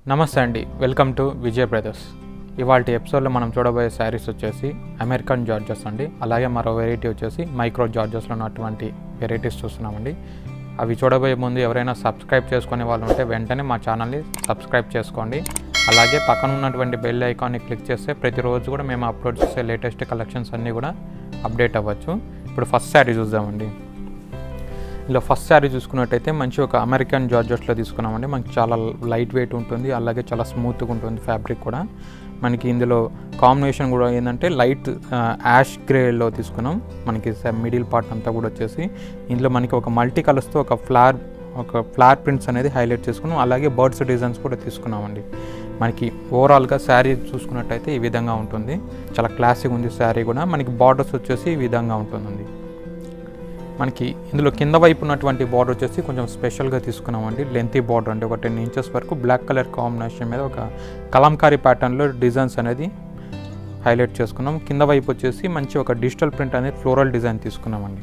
నమస్తే అండి welcome to Vijay brothers ఇవాళ ఎపిసోడ్లో మనం చూడబోయే శారీస్ వచ్చేసి అమెరికన్ జార్జెస్ అండి అలాగే మరో వెరైటీ వచ్చేసి మైక్రో జార్జెస్లో ఉన్నటువంటి వెరైటీస్ చూస్తున్నామండి అవి చూడబోయే ముందు ఎవరైనా సబ్స్క్రైబ్ చేసుకునే వాళ్ళు ఉంటే వెంటనే మా ఛానల్ని సబ్స్క్రైబ్ చేసుకోండి అలాగే పక్కన ఉన్నటువంటి బెల్ ఐకాన్ని క్లిక్ చేస్తే ప్రతిరోజు కూడా మేము అప్లోడ్ చేసే లేటెస్ట్ కలెక్షన్స్ అన్నీ కూడా అప్డేట్ అవ్వచ్చు ఇప్పుడు ఫస్ట్ శారీ చూద్దామండి ఇలా ఫస్ట్ శారీ చూసుకున్నట్టయితే మంచి ఒక అమెరికన్ జార్జెస్లో తీసుకున్నామండి మనకి చాలా లైట్ వెయిట్ ఉంటుంది అలాగే చాలా స్మూత్గా ఉంటుంది ఫ్యాబ్రిక్ కూడా మనకి ఇందులో కాంబినేషన్ కూడా ఏంటంటే లైట్ యాష్ గ్రేలో తీసుకున్నాం మనకి మిడిల్ పార్ట్ అంతా కూడా వచ్చేసి ఇందులో మనకి ఒక మల్టీ కలర్స్తో ఒక ఫ్లవర్ ఒక ఫ్లవర్ ప్రింట్స్ అనేది హైలైట్ చేసుకున్నాం అలాగే బర్డ్స్ డిజైన్స్ కూడా తీసుకున్నామండి మనకి ఓవరాల్గా శారీ చూసుకున్నట్టయితే ఈ విధంగా ఉంటుంది చాలా క్లాసిక్ ఉంది శారీ కూడా మనకి బార్డర్స్ వచ్చేసి ఈ విధంగా ఉంటుందండి మనకి ఇందులో కింద వైపు ఉన్నటువంటి బార్డర్ వచ్చేసి కొంచెం స్పెషల్గా తీసుకున్నామండి లెంతీ బార్డర్ అంటే ఒక టెన్ ఇంచెస్ వరకు బ్లాక్ కలర్ కాంబినేషన్ మీద ఒక కలంకారీ ప్యాటర్న్లో డిజైన్స్ అనేది హైలైట్ చేసుకున్నాం కింద వైపు వచ్చేసి మంచి ఒక డిజిటల్ ప్రింట్ అనేది ఫ్లోరల్ డిజైన్ తీసుకున్నామండి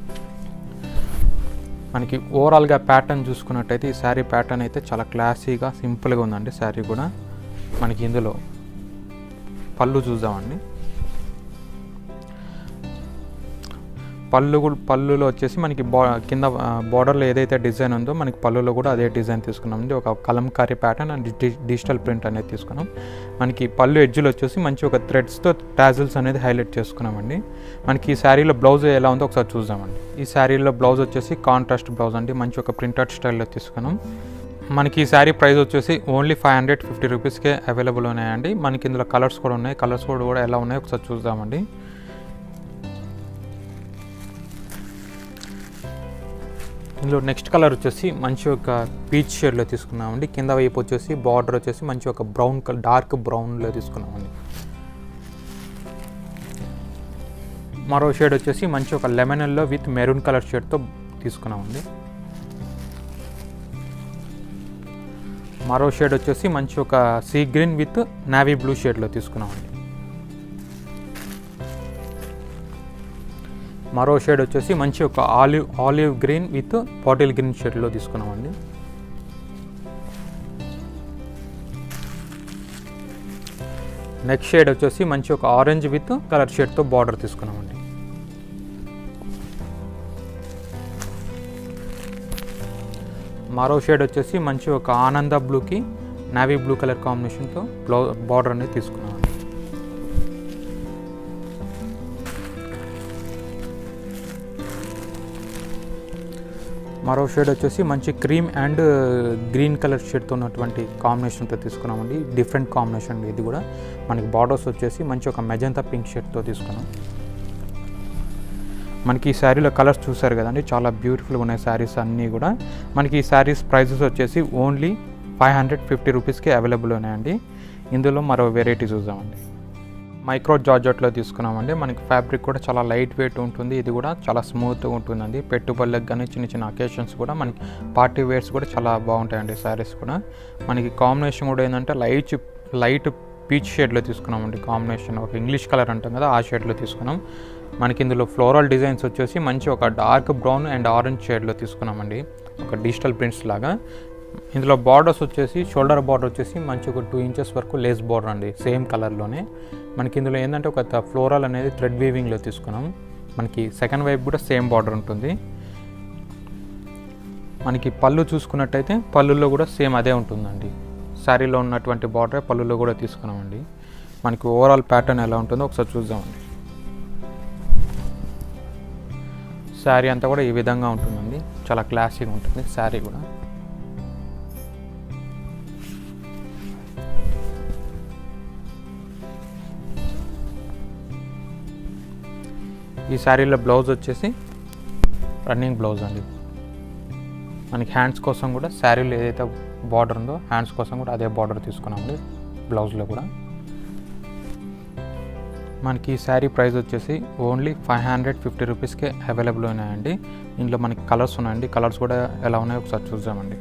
మనకి ఓవరాల్గా ప్యాటర్న్ చూసుకున్నట్టయితే ఈ శారీ ప్యాటర్న్ అయితే చాలా క్లాసీగా సింపుల్గా ఉందండి శారీ కూడా మనకి ఇందులో పళ్ళు చూద్దామండి పళ్ళు కూడా పళ్ళులో వచ్చేసి మనకి బా కింద బార్డర్లో ఏదైతే డిజైన్ ఉందో మనకి పళ్ళులో కూడా అదే డిజైన్ తీసుకున్నామండి ఒక kalamkari pattern and digital print అనేది తీసుకున్నాం మనకి పళ్ళు ఎడ్జ్లో వచ్చేసి మంచి ఒక థ్రెడ్స్తో టాజిల్స్ అనేది హైలైట్ చేసుకున్నామండి మనకి ఈ శారీలో బ్లౌజ్ ఎలా ఉందో ఒకసారి చూద్దామండి ఈ శారీలో బ్లౌజ్ వచ్చేసి కాంట్రాస్ట్ బ్లౌజ్ అండి మంచి ఒక ప్రింటెడ్ స్టైల్లో తీసుకున్నాం మనకి ఈ శారీ ప్రైస్ వచ్చేసి ఓన్లీ ఫైవ్ హండ్రెడ్ ఫిఫ్టీ రూపీస్కే అవైలబుల్ ఉన్నాయండి మనకి ఇందులో కలర్స్ కూడా ఉన్నాయి కలర్స్ కూడా కూడా ఎలా ఉన్నాయో ఒకసారి చూద్దామండి ఇందులో నెక్స్ట్ కలర్ వచ్చేసి మంచి ఒక పీచ్ షేడ్లో తీసుకున్నామండి కింద వైపు వచ్చేసి బార్డర్ వచ్చేసి మంచి ఒక బ్రౌన్ కలర్ డార్క్ బ్రౌన్లో తీసుకున్నామండి మరో షేడ్ వచ్చేసి మంచి ఒక lemon yellow with maroon colour షేడ్తో తీసుకున్నామండి మరో షేడ్ వచ్చేసి మంచి ఒక sea green with navy blue షేడ్లో తీసుకున్నామండి మరో షేడ్ వచ్చేసి మంచి ఒక olive olive green with bottle green షేడ్లో తీసుకున్నామండి నెక్స్ట్ షేడ్ వచ్చేసి మంచి ఒక ఆరెంజ్ విత్ కలర్ షేడ్తో బార్డర్ తీసుకున్నామండి మరో షేడ్ వచ్చేసి మంచి ఒక ఆనంద బ్లూకి నావీ బ్లూ కలర్ కాంబినేషన్తో బ్లౌ బార్డర్ అనేది తీసుకున్నామండి మరో షేడ్ వచ్చేసి మంచి క్రీమ్ అండ్ గ్రీన్ కలర్ షేడ్తో ఉన్నటువంటి కాంబినేషన్తో తీసుకున్నామండి డిఫరెంట్ కాంబినేషన్ ఇది కూడా మనకి బార్డర్స్ వచ్చేసి మంచి ఒక మెజంతా పింక్ షేడ్తో తీసుకున్నాం మనకి ఈ శారీలో కలర్స్ చూసారు కదండి చాలా బ్యూటిఫుల్గా ఉన్నాయి శారీస్ అన్నీ కూడా మనకి ఈ శారీస్ ప్రైజెస్ వచ్చేసి ఓన్లీ ఫైవ్ హండ్రెడ్ ఫిఫ్టీ రూపీస్కి అవైలబుల్ ఉన్నాయండి ఇందులో మరో వెరైటీ చూద్దామండి మైక్రో జార్జెట్లో తీసుకున్నామండి మనకి ఫ్యాబ్రిక్ కూడా చాలా లైట్ వెయిట్ ఉంటుంది ఇది కూడా చాలా స్మూత్గా ఉంటుందండి పెట్టుబడులకు కానీ చిన్న చిన్న అకేషన్స్ కూడా మనకి పార్టీ వేర్స్ కూడా చాలా బాగుంటాయండి శారీస్ కూడా మనకి కాంబినేషన్ కూడా ఏంటంటే లైట్ లైట్ పీచ్ షేడ్లో తీసుకున్నామండి కాంబినేషన్ ఒక ఇంగ్లీష్ కలర్ అంటాం కదా ఆ షేడ్లో తీసుకున్నాం మనకి ఇందులో ఫ్లోరల్ డిజైన్స్ వచ్చేసి మంచి ఒక డార్క్ బ్రౌన్ అండ్ ఆరెంజ్ షేడ్లో తీసుకున్నామండి ఒక డిజిటల్ ప్రింట్స్ లాగా ఇందులో బార్డర్స్ వచ్చేసి షోల్డర్ బార్డర్ వచ్చేసి మంచి ఒక టూ ఇంచెస్ వరకు లేస్ బార్డర్ అండి సేమ్ కలర్లోనే మనకి ఇందులో ఏంటంటే ఒక ఫ్లోరల్ అనేది థ్రెడ్ వీవింగ్లో తీసుకున్నాం మనకి సెకండ్ వైపు కూడా సేమ్ బార్డర్ ఉంటుంది మనకి పళ్ళు చూసుకున్నట్టయితే పళ్ళుల్లో కూడా సేమ్ అదే ఉంటుందండి శారీలో ఉన్నటువంటి బార్డర్ పళ్ళులో కూడా తీసుకున్నామండి మనకి ఓవరాల్ ప్యాటర్న్ ఎలా ఉంటుందో ఒకసారి చూద్దామండి శారీ అంతా కూడా ఈ విధంగా ఉంటుందండి చాలా క్లాసిక్గా ఉంటుంది శారీ కూడా ఈ శారీలో బ్లౌజ్ వచ్చేసి రన్నింగ్ బ్లౌజ్ అండి మనకి హ్యాండ్స్ కోసం కూడా శారీలో ఏదైతే బార్డర్ ఉందో హ్యాండ్స్ కోసం కూడా అదే బార్డర్ తీసుకున్నామండి బ్లౌజ్లో కూడా మనకి ఈ శారీ ప్రైస్ వచ్చేసి ఓన్లీ ఫైవ్ హండ్రెడ్ ఫిఫ్టీ రూపీస్కే అవైలబుల్ ఉన్నాయండి ఇందులో మనకి కలర్స్ ఉన్నాయండి కలర్స్ కూడా ఎలా ఉన్నాయో ఒకసారి చూద్దామండి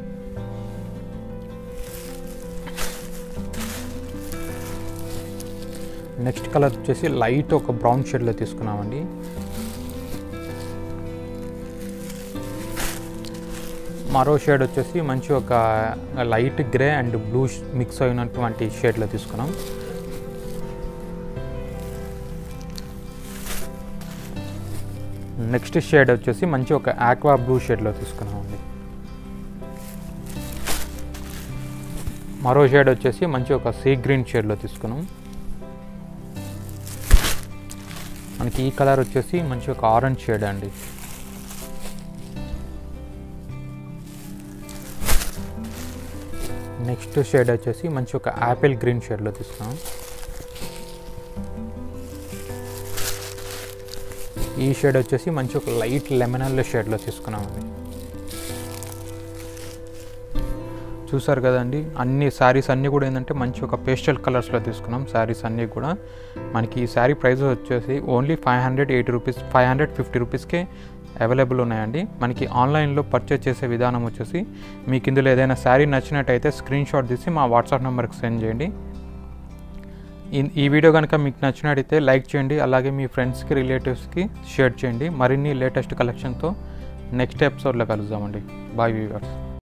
నెక్స్ట్ కలర్ వచ్చేసి లైట్ ఒక బ్రౌన్ షేడ్లో తీసుకున్నామండి మరో షేడ్ వచ్చేసి మంచి ఒక light grey and blue mix అయినటువంటి షేడ్లో తీసుకున్నాం నెక్స్ట్ షేడ్ వచ్చేసి మంచి ఒక ఆక్వా బ్లూ షేడ్లో తీసుకున్నామండి మరో షేడ్ వచ్చేసి మంచి ఒక సీ గ్రీన్ షేడ్లో తీసుకున్నాం మనకి ఈ కలర్ వచ్చేసి మంచి ఒక ఆరెంజ్ షేడ్ అండి నెక్స్ట్ షేడ్ వచ్చేసి మంచి ఒక యాపిల్ గ్రీన్ షేడ్లో తీసుకున్నాం ఈ షేడ్ వచ్చేసి మంచి ఒక లైట్ లెమనల్ షేడ్లో తీసుకున్నామండి చూసారు కదండి అన్ని శారీస్ అన్నీ కూడా ఏంటంటే మంచి ఒక పేస్టల్ కలర్స్లో తీసుకున్నాం శారీస్ అన్నీ కూడా మనకి ఈ శారీ ప్రైస్ వచ్చేసి only five hundred eighty rupees five hundred fifty రూపీస్కే అవైలబుల్ ఉన్నాయండి మనకి ఆన్లైన్లో పర్చేస్ చేసే విధానం వచ్చేసి మీకు ఇందులో ఏదైనా శారీ నచ్చినట్టయితే స్క్రీన్ షాట్ తీసి మా వాట్సాప్ నెంబర్కి సెండ్ చేయండి ఈ వీడియో కనుక మీకు నచ్చినట్టయితే లైక్ చేయండి అలాగే మీ ఫ్రెండ్స్కి రిలేటివ్స్కి షేర్ చేయండి మరిన్ని లేటెస్ట్ కలెక్షన్తో నెక్స్ట్ ఎపిసోడ్లో కలుద్దామండి బాయ్ వ్యూవర్స్